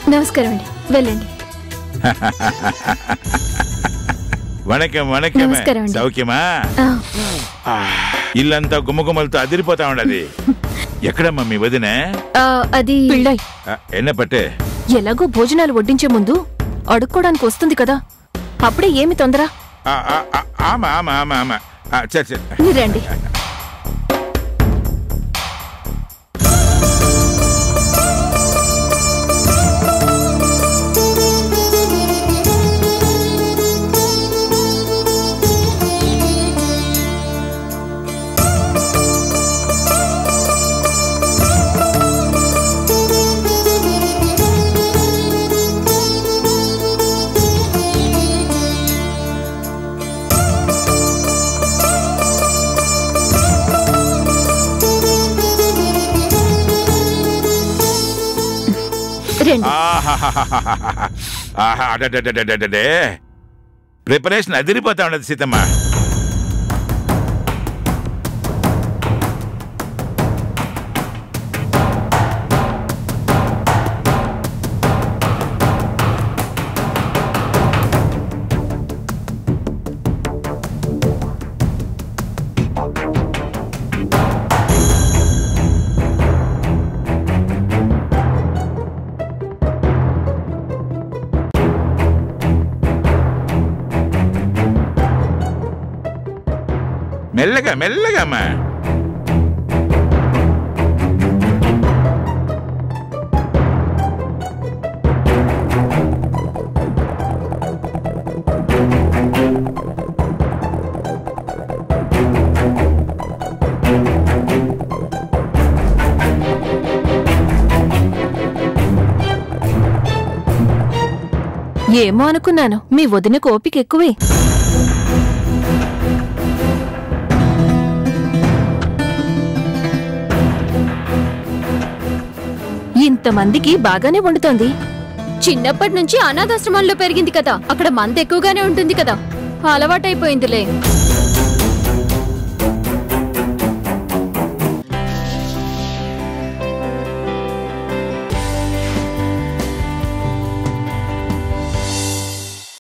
నమస్కారం అండి వెళ్ళండి వణకం వణకమే నమస్కారం అండి. సౌఖ్యమా ఆ, ఇల్లంతా గుమ్మగుమ్మలతో అదిరిపోతా ఉండదు ఎక్కడమ్మా మీ వదినే ఆ, అది పిళ్ళై ఆ, ఎన్న పట్టే ఎలాగో భోజనాలు వడ్డించే ముందు అడుక్కోడానికి వస్తుంది కదా అప్పుడే ఏమి తొందర ఆ, ఆ, ఆ, ఆమా ఆమా ఆమా ఆమా ఆ, సరే సరే మీరు రండి రండి ఆహాహాహాహాహా. ఆహా అడడడడడడడే. ప్రిపరేషన్ అదిరిపోతా ఉండదు సీతమ్మ మెల్లగా మెల్లగా అమ్మా ఏమో అనుకున్నాను మీ వదినకు ఓపిక ఎక్కువే ఇంతమందికి బాగానే వండుతోంది చిన్నప్పటి నుంచి అనాథాశ్రమాల్లో పెరిగింది కదా అక్కడ మంద ఎక్కువగానే ఉంటుంది కదా అలవాటైపోయిందిలే